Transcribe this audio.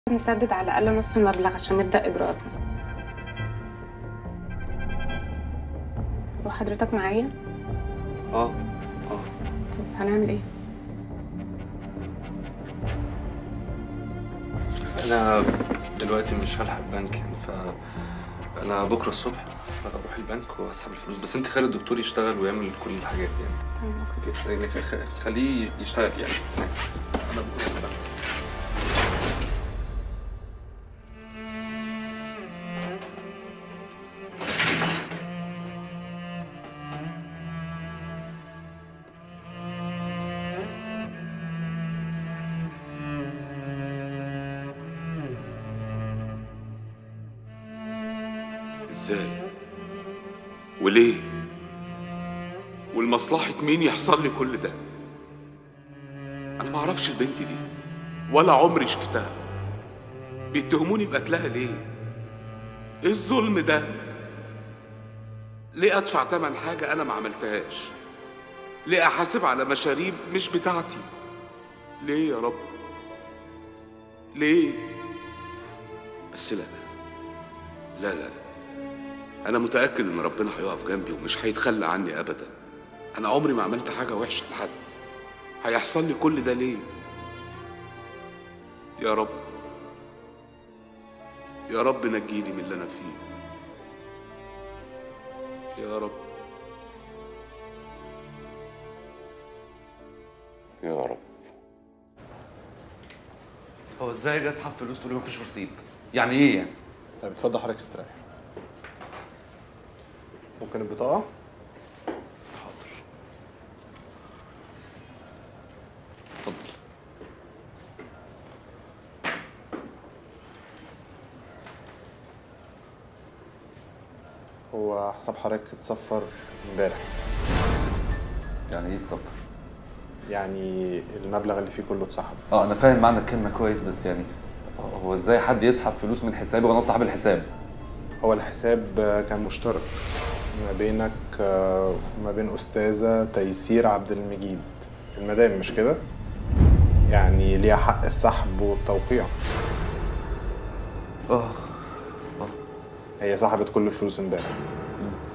نسدد على الأقل نص المبلغ عشان نبدأ إجراءاتنا وحضرتك معايا؟ اه اه طب هنعمل إيه؟ انا دلوقتي مش هلحق البنك يعني ف انا بكره الصبح هروح البنك واسحب الفلوس بس انت خلي الدكتور يشتغل ويعمل كل الحاجات يعني تمام يعني خ- خ- خليه يشتغل يعني انا بكره البنك ازاي وليه والمصلحة مين يحصل لي كل ده انا ما اعرفش البنت دي ولا عمري شفتها بيتهموني بقتلها ليه ايه الظلم ده ليه ادفع تمن حاجة انا ما عملتهاش ليه احاسب على مشاريب مش بتاعتي ليه يا رب ليه بس لا لا لا لا أنا متأكد إن ربنا هيقف جنبي ومش هيتخلى عني أبدا أنا عمري ما عملت حاجة وحشة لحد هيحصل لي كل ده ليه؟ يا رب يا رب نجيني من اللي أنا فيه يا رب يا رب هو ازاي اجي اسحب فلوس تقول لي مفيش رصيد؟ يعني ايه يعني؟ طيب اتفضل حضرتك استريح ممكن البطاقة؟ حاضر اتفضل هو حساب حضرتك اتصفر امبارح يعني ايه تصفر؟ يعني المبلغ اللي فيه كله اتسحب اه انا فاهم معنى الكلمه كويس بس يعني هو ازاي حد يسحب فلوس من حسابي وانا صاحب الحساب؟ هو الحساب آه، كان مشترك ما بينك آه، وما بين أستاذة تيسير عبد المجيد المدام مش كده؟ يعني ليها حق السحب والتوقيع اه هي سحبت كل الفلوس امبارح